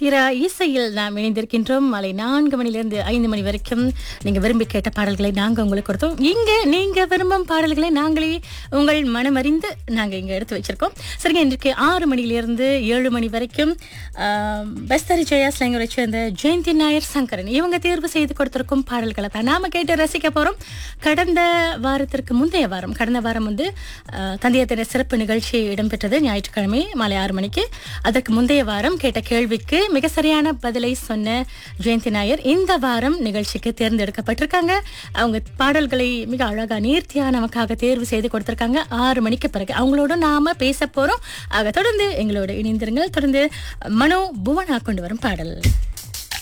திரா இசையில் நாம் இணைந்திருக்கின்றோம் மாலை நான்கு மணிலிருந்து ஐந்து மணி வரைக்கும் நீங்க விரும்பி கேட்ட பாடல்களை நாங்க உங்களுக்கு கொடுத்தோம் இங்க நீங்க விரும்பும் பாடல்களை நாங்களே உங்கள் மனமறிந்து நாங்க இங்க எடுத்து வச்சிருக்கோம் சரிங்க இன்றைக்கு ஆறு மணிலிருந்து ஏழு மணி வரைக்கும் ஆம், பஸ்தரி ஜெயா ஸ்லேங்கரை சேர்ந்த ஜெயந்தி நாயர் சங்கரன் இவங்க தேர்வு செய்து கொடுத்திருக்கும் பாடல்களை தான் நாம கேட்டு ரசிக்க போறோம் கடந்த வாரத்திற்கு முந்தைய வாரம் கடந்த வாரம் வந்து ஆஹ், தந்தையர் தின சிறப்பு நிகழ்ச்சி இடம்பெற்றது ஞாயிற்றுக்கிழமை மாலை ஆறு மணிக்கு அதற்கு முந்தைய வாரம் கேட்ட கேள்விக்கு மிக சரியான பதிலை சொன்ன ஜெயந்தி நாயர் இந்த வாரம் நிகழ்ச்சிக்கு தேர்ந்தெடுக்கப்பட்டிருக்காங்க அவங்க பாடல்களை மிக அழகா நேர்த்தியா நமக்காக தேர்வு செய்து கொடுத்திருக்காங்க ஆறு மணிக்கு பிறகு அவங்களோட நாம பேச போறோம் ஆக தொடர்ந்து எங்களோட இணைந்திருங்கள் தொடர்ந்து மனோ புவனா கொண்டு வரும் பாடல்